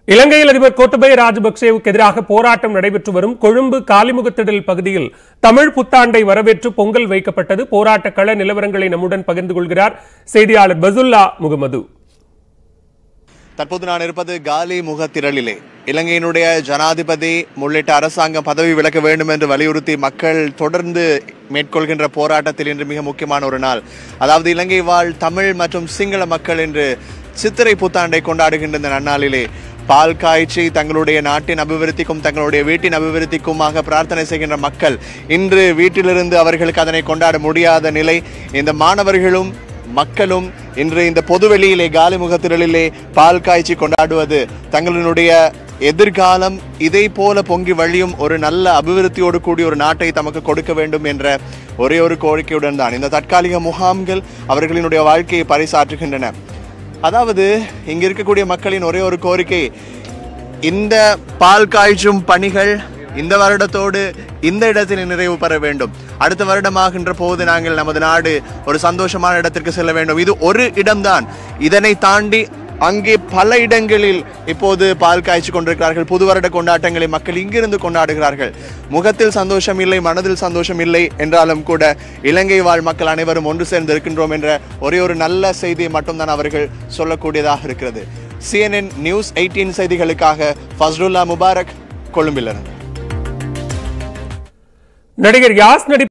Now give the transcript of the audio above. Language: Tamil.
இலங்கையில் அதிபர் கோட்டபய ராஜபக்சேவுக்கு எதிராக போராட்டம் நடைபெற்று வரும் கொழும்பு காலிமுகத்திடல் பகுதியில் தமிழ் புத்தாண்டை வரவேற்று பொங்கல் வைக்கப்பட்டது போராட்ட கள நிலவரங்களை நம்முடன் பகிர்ந்து கொள்கிறார் செய்தியாளர் பசுல்லா முகமது தற்போது நான் இருப்பது காலி முகத்திரளிலே இலங்கையினுடைய ஜனாதிபதி உள்ளிட்ட அரசாங்கம் பதவி விலக வேண்டும் என்று வலியுறுத்தி மக்கள் தொடர்ந்து மேற்கொள்கின்ற போராட்டத்தில் இன்று மிக முக்கியமான ஒரு நாள் அதாவது இலங்கை வாழ் தமிழ் மற்றும் சிங்கள மக்கள் என்று சித்திரை புத்தாண்டை கொண்டாடுகின்ற இந்த நன்னாளிலே பால் காய்ச்சி தங்களுடைய நாட்டின் அபிவிருத்திக்கும் தங்களுடைய வீட்டின் அபிவிருத்திக்குமாக பிரார்த்தனை செய்கின்ற மக்கள் இன்று வீட்டிலிருந்து அவர்களுக்கு அதனை கொண்டாட முடியாத நிலை இந்த மாணவர்களும் மக்களும் இன்று இந்த பொதுவெளியிலே காலி முகத்திரலிலே பால் காய்ச்சி கொண்டாடுவது தங்களினுடைய எதிர்காலம் இதை போல பொங்கி வழியும் ஒரு நல்ல அபிவிருத்தியோடு கூடிய ஒரு நாட்டை தமக்கு கொடுக்க வேண்டும் என்ற ஒரே ஒரு கோரிக்கையுடன் தான் இந்த தற்காலிக முகாம்கள் அவர்களினுடைய வாழ்க்கையை பறைசாற்றுகின்றன அதாவது இங்க இருக்கக்கூடிய மக்களின் ஒரே ஒரு கோரிக்கை இந்த பால் காய்ச்சும் பணிகள் இந்த வருடத்தோடு இந்த இடத்தில் நிறைவு பெற வேண்டும் அடுத்த வருடமாகின்ற போது நாங்கள் நமது நாடு ஒரு சந்தோஷமான இடத்திற்கு செல்ல வேண்டும் இது ஒரு இடம்தான் இதனை தாண்டி அங்கே பல இடங்களில் இப்போது பால் காய்ச்சி கொண்டிருக்கிறார்கள் புது வருட கொண்டாட்டங்களை மக்கள் இங்கிருந்து கொண்டாடுகிறார்கள் முகத்தில் சந்தோஷம் இல்லை மனதில் சந்தோஷம் இல்லை என்றாலும் கூட இலங்கை வாழ் மக்கள் அனைவரும் ஒன்று சேர்ந்து இருக்கின்றோம் என்ற ஒரே ஒரு நல்ல செய்தியை மட்டும்தான் அவர்கள் சொல்லக்கூடியதாக இருக்கிறது சிஎன்என் நியூஸ் எயிட்டீன் செய்திகளுக்காக ஃபஸ்ருல்லா முபாரக் கொழும்பிலிருந்து நடிகர் யாஸ் நடி